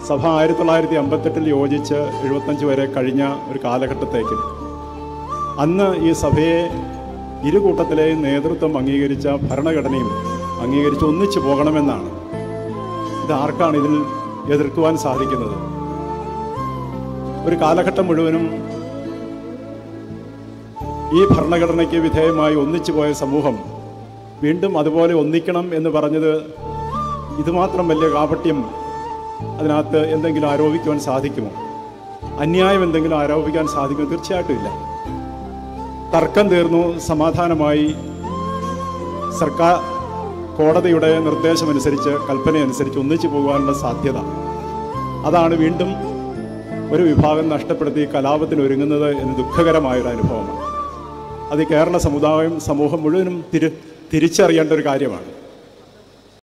സഭ ആയിരത്തി തൊള്ളായിരത്തി അമ്പത്തെട്ടിൽ യോജിച്ച് എഴുപത്തഞ്ച് വരെ കഴിഞ്ഞ ഒരു കാലഘട്ടത്തേക്കും അന്ന് ഈ സഭയെ ഇരു കൂട്ടത്തിലെയും നേതൃത്വം അംഗീകരിച്ച ഭരണഘടനയും അംഗീകരിച്ച് ഒന്നിച്ചു പോകണമെന്നാണ് ഇത് ആർക്കാണ് ഇതിൽ എതിർക്കുവാൻ സാധിക്കുന്നത് ഒരു കാലഘട്ടം മുഴുവനും ഈ ഭരണഘടനയ്ക്ക് വിധേയമായി ഒന്നിച്ചു പോയ സമൂഹം വീണ്ടും അതുപോലെ ഒന്നിക്കണം എന്ന് പറഞ്ഞത് ഇതുമാത്രം വലിയ കാപട്യം അതിനകത്ത് എന്തെങ്കിലും ആരോപിക്കുവാൻ സാധിക്കുമോ അന്യായം എന്തെങ്കിലും ആരോപിക്കാൻ സാധിക്കുമോ തീർച്ചയായിട്ടും ഇല്ല തർക്കം തീർന്നു സമാധാനമായി സർക്കാർ കോടതിയുടെ നിർദ്ദേശമനുസരിച്ച് കൽപ്പനയനുസരിച്ച് ഒന്നിച്ചു പോകാനുള്ള സാധ്യത അതാണ് വീണ്ടും ഒരു വിഭാഗം നഷ്ടപ്പെടുത്തി കലാപത്തിന് ഒരുങ്ങുന്നത് എന്ന് ദുഃഖകരമായൊരു അനുഭവമാണ് അത് ഈ കേരള സമുദായം സമൂഹം മുഴുവനും തിരി തിരിച്ചറിയേണ്ട ഒരു കാര്യമാണ്